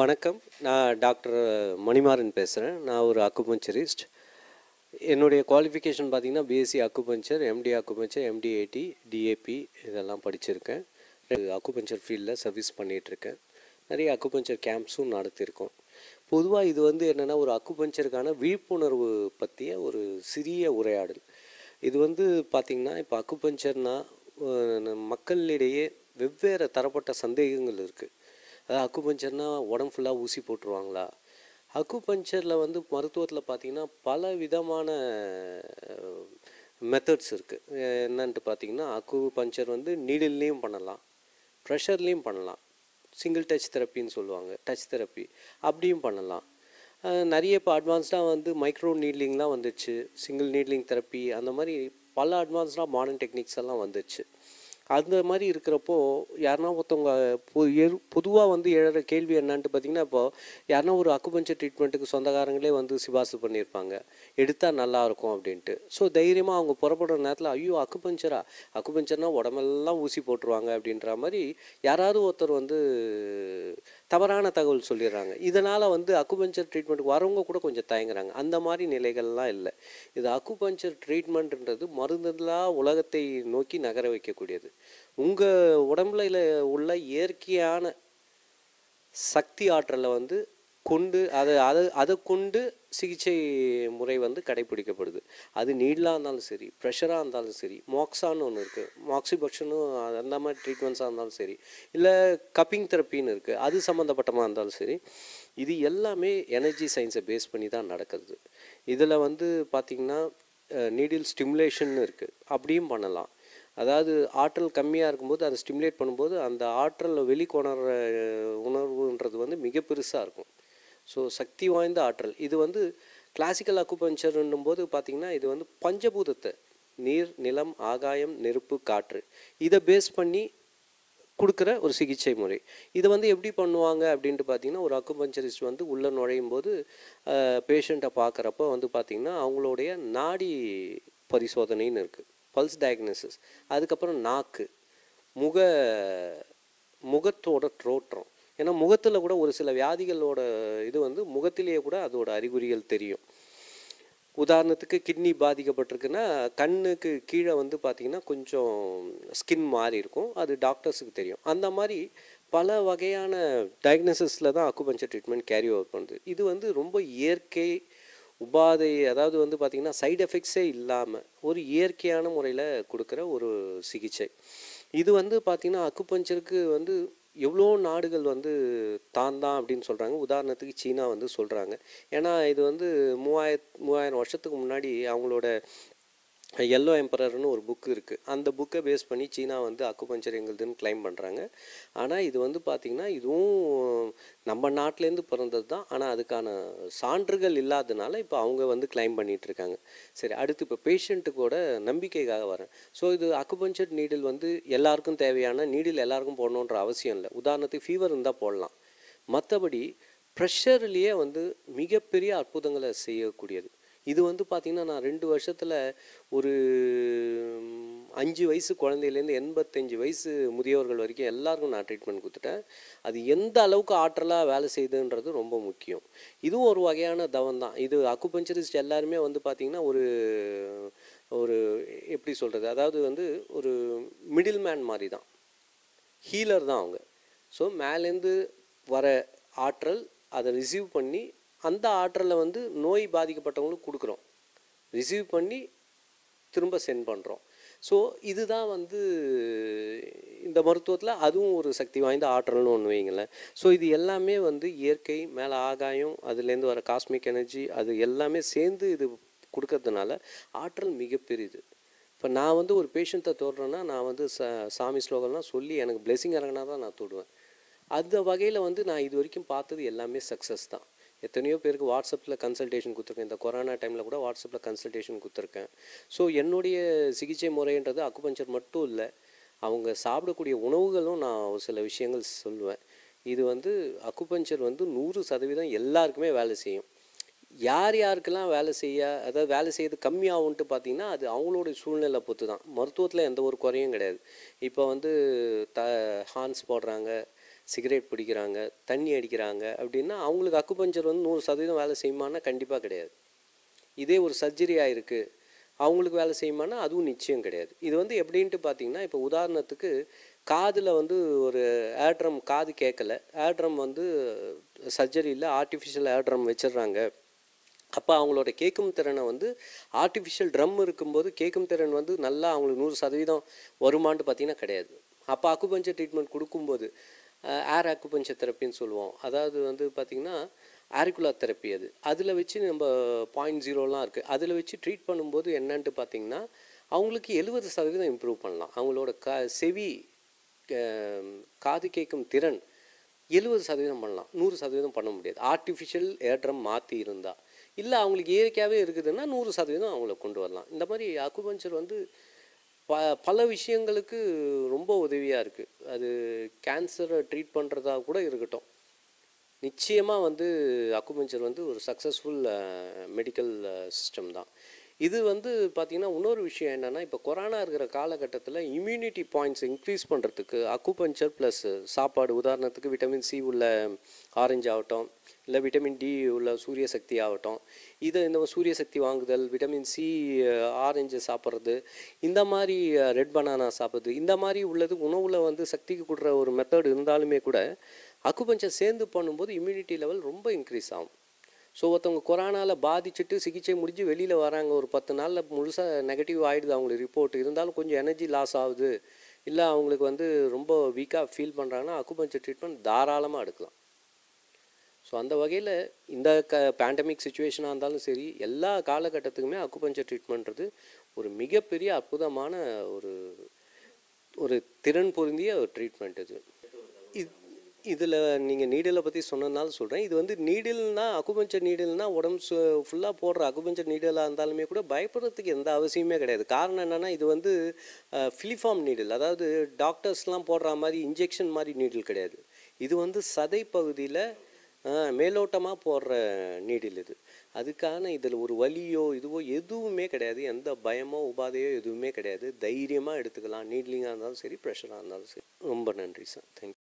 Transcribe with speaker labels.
Speaker 1: வணக்கம் நான் டாக்டர் மணிமாறன் பேசுகிறேன் நான் ஒரு அக்குபஞ்சரிஸ்ட் என்னுடைய குவாலிஃபிகேஷன் பார்த்தீங்கன்னா பிஎஸ்சி அக்குபஞ்சர் எம்டி அக்குபஞ்சர் எம்டிஏடி டிஏபி இதெல்லாம் படிச்சிருக்கேன் அக்குபஞ்சர் ஃபீல்டில் சர்வீஸ் பண்ணிகிட்ருக்கேன் நிறைய அக்குபஞ்சர் கேம்ப்ஸும் நடத்தியிருக்கோம் பொதுவாக இது வந்து என்னென்னா ஒரு அக்குபஞ்சருக்கான விழிப்புணர்வு பற்றிய ஒரு சிறிய உரையாடல் இது வந்து பார்த்திங்கன்னா இப்போ அக்குபஞ்சர்னால் மக்களிடையே வெவ்வேறு தரப்பட்ட சந்தேகங்கள் இருக்குது அதாவது அக்குபஞ்சர்னால் உடம்பு ஃபுல்லாக ஊசி போட்டுருவாங்களா அக்குபஞ்சரில் வந்து மருத்துவத்தில் பார்த்தீங்கன்னா பல விதமான மெத்தட்ஸ் இருக்குது என்னன்ட்டு பார்த்தீங்கன்னா அக்கு பஞ்சர் வந்து நீடில்லையும் பண்ணலாம் ப்ரெஷர்லேயும் பண்ணலாம் சிங்கிள் டச் தெரப்பின்னு சொல்லுவாங்க டச் தெரப்பி அப்படியும் பண்ணலாம் அஹ் நிறைய இப்போ அட்வான்ஸ்டாக வந்து மைக்ரோ நீட்லிங்லாம் வந்துச்சு சிங்கிள் நீட்லிங் தெரப்பி அந்த மாதிரி பல அட்வான்ஸ்டாக மாடர்ன் டெக்னிக்ஸ் எல்லாம் வந்துச்சு அந்த மாதிரி இருக்கிறப்போ யாருன்னா ஒருத்தவங்க பொ எரு பொதுவாக வந்து எழற கேள்வி என்னன்ட்டு பார்த்தீங்கன்னா இப்போ யாருன்னா ஒரு அக்குபஞ்சர் ட்ரீட்மெண்ட்டுக்கு சொந்தக்காரங்களே வந்து சிபாரிசு பண்ணியிருப்பாங்க எடுத்தால் நல்லா இருக்கும் அப்படின்ட்டு ஸோ தைரியமாக அவங்க புறப்படுற நேரத்தில் ஐயோ அக்குபஞ்சரா அக்குபஞ்சர்னால் உடம்பெல்லாம் ஊசி போட்டுருவாங்க அப்படின்ற மாதிரி யாராவது ஒருத்தர் வந்து தவறான தகவல் சொல்லிடுறாங்க இதனால் வந்து அக்குபஞ்சர் ட்ரீட்மெண்ட்டுக்கு வரவங்க கூட கொஞ்சம் தயங்குறாங்க அந்த மாதிரி நிலைகள்லாம் இல்லை இது அக்குபஞ்சர் ட்ரீட்மெண்ட்ன்றது மருந்துலா உலகத்தை நோக்கி நகர வைக்கக்கூடியது உங்கள் உடம்புல இல்ல உள்ள இயற்கையான சக்தி ஆற்றலை வந்து கொண்டு அதை அதை அதை கொண்டு சிகிச்சை முறை வந்து கடைப்பிடிக்கப்படுது அது நீடலாக இருந்தாலும் சரி ப்ரெஷராக இருந்தாலும் சரி மாக்ஸான்னு ஒன்று இருக்குது மாக்சிபக்ஷனும் அந்த மாதிரி ட்ரீட்மெண்ட்ஸாக இருந்தாலும் சரி இல்லை கப்பிங் தெரப்பின்னு இருக்குது அது சம்மந்தப்பட்டமாக இருந்தாலும் சரி இது எல்லாமே எனர்ஜி சயின்ஸை பேஸ் பண்ணி தான் நடக்குது இதில் வந்து பார்த்திங்கன்னா நீடில் ஸ்டிமுலேஷன் இருக்குது அப்படியும் பண்ணலாம் அதாவது ஆற்றல் கம்மியாக இருக்கும்போது அதை ஸ்டிமுலேட் பண்ணும்போது அந்த ஆற்றலை வெளிக்கொணர்ற உணர்வுன்றது வந்து மிக பெருசாக இருக்கும் ஸோ சக்தி வாய்ந்த ஆற்றல் இது வந்து கிளாசிக்கல் அக்குபஞ்சர்ன்னும் போது பார்த்திங்கன்னா இது வந்து பஞ்சபூதத்தை நீர் நிலம் ஆகாயம் நெருப்பு காற்று இதை பேஸ் பண்ணி கொடுக்குற ஒரு சிகிச்சை முறை இதை வந்து எப்படி பண்ணுவாங்க அப்படின்ட்டு பார்த்தீங்கன்னா ஒரு அக்குபஞ்சரிஸ்ட் வந்து உள்ளே நுழையும் போது பேஷண்ட்டை பார்க்குறப்ப வந்து பார்த்திங்கன்னா அவங்களுடைய நாடி பரிசோதனைன்னு இருக்குது பல்ஸ் டயக்னோசிஸ் அதுக்கப்புறம் நாக்கு முக முகத்தோட தோற்றம் ஏன்னா முகத்தில் கூட ஒரு சில வியாதிகளோட இது வந்து முகத்திலேயே கூட அதோட அறிகுறிகள் தெரியும் உதாரணத்துக்கு கிட்னி பாதிக்கப்பட்டிருக்குன்னா கண்ணுக்கு கீழே வந்து பார்த்திங்கன்னா கொஞ்சம் ஸ்கின் மாறி இருக்கும் அது டாக்டர்ஸுக்கு தெரியும் அந்த மாதிரி பல வகையான டயக்னோசிஸில் தான் அக்குபஞ்சர் ட்ரீட்மெண்ட் கேரி ஓவர் பண்ணுது இது வந்து ரொம்ப இயற்கை உபாதை அதாவது வந்து பார்த்திங்கன்னா சைடு எஃபெக்ட்ஸே இல்லாமல் ஒரு இயற்கையான முறையில் கொடுக்குற ஒரு சிகிச்சை இது வந்து பார்த்திங்கன்னா அக்குபஞ்சருக்கு வந்து எவ்வளோ நாடுகள் வந்து தான் தான் அப்படின்னு சொல்கிறாங்க உதாரணத்துக்கு சீனா வந்து சொல்கிறாங்க ஏன்னா இது வந்து மூவாயிர மூவாயிரம் வருஷத்துக்கு முன்னாடி அவங்களோட எல்லோ எம்பரர்னு ஒரு புக்கு இருக்குது அந்த புக்கை பேஸ் பண்ணி சீனா வந்து அக்குபஞ்சர் எங்களுதுன்னு கிளைம் பண்ணுறாங்க ஆனால் இது வந்து பார்த்திங்கன்னா இதுவும் நம்ம நாட்டிலேருந்து பிறந்தது தான் ஆனால் அதுக்கான சான்றுகள் இல்லாதனால இப்போ அவங்க வந்து கிளைம் பண்ணிகிட்டு இருக்காங்க சரி அடுத்து இப்போ பேஷண்ட்டுக்கோட நம்பிக்கைக்காக வரேன் ஸோ இது அக்குபஞ்சர் நீடில் வந்து எல்லாருக்கும் தேவையான நீடில் எல்லாருக்கும் போடணுன்ற அவசியம் இல்லை உதாரணத்துக்கு ஃபீவர் இருந்தால் போடலாம் மற்றபடி ப்ரெஷர்லேயே வந்து மிகப்பெரிய அற்புதங்களை செய்யக்கூடியது இது வந்து பார்த்திங்கன்னா நான் ரெண்டு வருஷத்தில் ஒரு அஞ்சு வயசு குழந்தையிலேருந்து எண்பத்தஞ்சு வயசு முதியவர்கள் வரைக்கும் எல்லாருக்கும் நான் ட்ரீட்மெண்ட் கொடுத்துட்டேன் அது எந்த அளவுக்கு ஆற்றலாக வேலை செய்யுதுன்றது ரொம்ப முக்கியம் இதுவும் ஒரு வகையான தவம் தான் இது அக்குபஞ்சரிஸ்ட் எல்லாருமே வந்து பார்த்திங்கன்னா ஒரு ஒரு எப்படி சொல்கிறது அதாவது வந்து ஒரு மிடில் மேன் மாதிரி தான் ஹீலர் தான் அவங்க ஸோ மேலேருந்து வர ஆற்றல் அதை ரிசீவ் பண்ணி அந்த ஆற்றலை வந்து நோய் பாதிக்கப்பட்டவங்களுக்கு கொடுக்குறோம் ரிசீவ் பண்ணி திரும்ப சென்ட் பண்ணுறோம் ஸோ இதுதான் வந்து இந்த மருத்துவத்தில் அதுவும் ஒரு சக்தி வாய்ந்த ஆற்றல்னு ஒன்று வைங்களேன் ஸோ இது எல்லாமே வந்து இயற்கை மேலே ஆகாயம் அதுலேருந்து வர காஸ்மிக் எனர்ஜி அது எல்லாமே சேர்ந்து இது கொடுக்கறதுனால ஆற்றல் மிகப்பெரியது இப்போ நான் வந்து ஒரு பேஷண்ட்டை தொடுறேன்னா நான் வந்து ச சாமி ஸ்லோகம்லாம் சொல்லி எனக்கு பிளெஸிங் இறங்கினா தான் நான் தொடுவேன் அந்த வகையில் வந்து நான் இது வரைக்கும் பார்த்தது எல்லாமே சக்ஸஸ் தான் எத்தனையோ பேருக்கு வாட்ஸ்அப்பில் கன்சல்டேஷன் கொடுத்துருக்கேன் இந்த கொரோனா டைமில் கூட வாட்ஸ்அப்பில் கன்சல்டேஷன் கொடுத்துருக்கேன் ஸோ என்னுடைய சிகிச்சை முறைன்றது அக்குபஞ்சர் மட்டும் இல்லை அவங்க சாப்பிடக்கூடிய உணவுகளும் நான் ஒரு சில விஷயங்கள் சொல்லுவேன் இது வந்து அக்குபஞ்சர் வந்து நூறு சதவீதம் எல்லாருக்குமே வேலை செய்யும் யார் யாருக்கெல்லாம் வேலை செய்ய அதாவது வேலை செய்யறது கம்மியாகும்ன்ட்டு பார்த்தீங்கன்னா அது அவங்களோட சூழ்நிலை பொறுத்து தான் மருத்துவத்தில் எந்த ஒரு குறையும் கிடையாது இப்போ வந்து த ஹார்ன்ஸ் போடுறாங்க சிகரெட் பிடிக்கிறாங்க தண்ணி அடிக்கிறாங்க அப்படின்னா அவங்களுக்கு அக்குபஞ்சர் வந்து நூறு சதவீதம் வேலை செய்யுமான்னா கண்டிப்பாக கிடையாது இதே ஒரு சர்ஜரி ஆயிருக்கு அவங்களுக்கு வேலை செய்யுமானா அதுவும் நிச்சயம் கிடையாது இது வந்து எப்படின்ட்டு பார்த்தீங்கன்னா இப்போ உதாரணத்துக்கு காதில் வந்து ஒரு ஏர்ட்ரம் காது கேட்கல ஏர்ட்ரம் வந்து சர்ஜரியில் ஆர்டிஃபிஷியல் ஏர்ட்ரம் வச்சிடுறாங்க அப்போ அவங்களோட கேட்கும் திறனை வந்து ஆர்டிஃபிஷியல் ட்ரம் இருக்கும்போது கேட்கும் திறன் வந்து நல்லா அவங்களுக்கு நூறு சதவீதம் வருமானு பார்த்தீங்கன்னா கிடையாது அப்போ அக்குபஞ்சர் ட்ரீட்மெண்ட் கொடுக்கும்போது ஏர் அக்குபஞ்சர் தெரப்பின்னு சொல்லுவோம் அதாவது வந்து பார்த்திங்கன்னா ஆரிகுலர் தெரப்பி அது அதில் வச்சு நம்ம பாயிண்ட் ஜீரோலாம் இருக்குது அதில் வச்சு ட்ரீட் பண்ணும்போது என்னன்ட்டு பார்த்தீங்கன்னா அவங்களுக்கு எழுபது சதவீதம் இம்ப்ரூவ் பண்ணலாம் அவங்களோட க செவி க- காது கேட்கும் திறன் எழுபது சதவீதம் பண்ணலாம் நூறு சதவீதம் பண்ண முடியாது ஆர்டிஃபிஷியல் ஏற்றம் மாற்றி இருந்தால் இல்லை அவங்களுக்கு இயற்கையாகவே இருக்குதுன்னா நூறு சதவீதம் அவங்கள கொண்டு வரலாம் இந்த மாதிரி அக்குபஞ்சர் வந்து ப பல விஷயங்களுக்கு ரொம்ப உதவியாக இருக்குது அது கேன்சரை ட்ரீட் பண்ணுறதா கூட இருக்கட்டும் நிச்சயமாக வந்து அக்குபஞ்சர் வந்து ஒரு சக்ஸஸ்ஃபுல் மெடிக்கல் சிஸ்டம் தான் இது வந்து பார்த்திங்கன்னா இன்னொரு விஷயம் என்னென்னா இப்போ கொரோனா இருக்கிற காலகட்டத்தில் இம்யூனிட்டி பாயிண்ட்ஸ் இன்க்ரீஸ் பண்ணுறதுக்கு அக்குபஞ்சர் ப்ளஸ் சாப்பாடு உதாரணத்துக்கு விட்டமின் சி உள்ள ஆரஞ்சு ஆகட்டும் இல்லை விட்டமின் டி உள்ள சூரிய சக்தி ஆகட்டும் இதை இந்த சூரிய சக்தி வாங்குதல் விட்டமின் சி ஆரஞ்சு சாப்பிட்றது இந்த மாதிரி ரெட் பனானா சாப்பிட்றது இந்த மாதிரி உள்ளது உணவில் வந்து சக்திக்கு கொடுக்குற ஒரு மெத்தட் இருந்தாலுமே கூட அக்குபஞ்சர் சேர்ந்து பண்ணும்போது இம்யூனிட்டி லெவல் ரொம்ப இன்க்ரீஸ் ஆகும் ஸோ ஒருத்தவங்க கொரோனாவில் பாதிச்சுட்டு சிகிச்சை முடிஞ்சு வெளியில் வராங்க ஒரு பத்து நாளில் முழுசாக நெகட்டிவ் ஆகிடுது அவங்களுக்கு ரிப்போர்ட் இருந்தாலும் கொஞ்சம் எனர்ஜி லாஸ் ஆகுது இல்லை அவங்களுக்கு வந்து ரொம்ப வீக்காக ஃபீல் பண்ணுறாங்கன்னா அக்குபஞ்சர் ட்ரீட்மெண்ட் தாராளமாக எடுக்கலாம் ஸோ அந்த வகையில் இந்த க பேண்டமிக் சுச்சுவேஷனாக இருந்தாலும் சரி எல்லா காலகட்டத்துக்குமே அக்குபஞ்சர் ட்ரீட்மெண்ட்றது ஒரு மிகப்பெரிய அற்புதமான ஒரு ஒரு திறன் பொருந்திய ஒரு ட்ரீட்மெண்ட் இது இது இதில் நீங்கள் நீடிலை பற்றி சொன்னதுனால சொல்கிறேன் இது வந்து நீடில்னா அக்குபஞ்சர் நீடில்னா உடம்பு ஃபுல்லாக போடுற அக்குபஞ்சர் நீடிலாக இருந்தாலுமே கூட பயப்படுறதுக்கு எந்த அவசியமே கிடையாது காரணம் என்னென்னா இது வந்து ஃபிலிஃபார்ம் நீடில் அதாவது டாக்டர்ஸ்லாம் போடுற மாதிரி இன்ஜெக்ஷன் மாதிரி நீடில் கிடையாது இது வந்து சதை பகுதியில் மேலோட்டமாக போடுற நீடில் இது அதுக்கான இதில் ஒரு வலியோ இதுவோ எதுவுமே கிடையாது எந்த பயமோ உபாதையோ எதுவுமே கிடையாது தைரியமாக எடுத்துக்கலாம் நீட்லிங்காக இருந்தாலும் சரி ப்ரெஷராக இருந்தாலும் சரி ரொம்ப நன்றி சார் தேங்க்யூ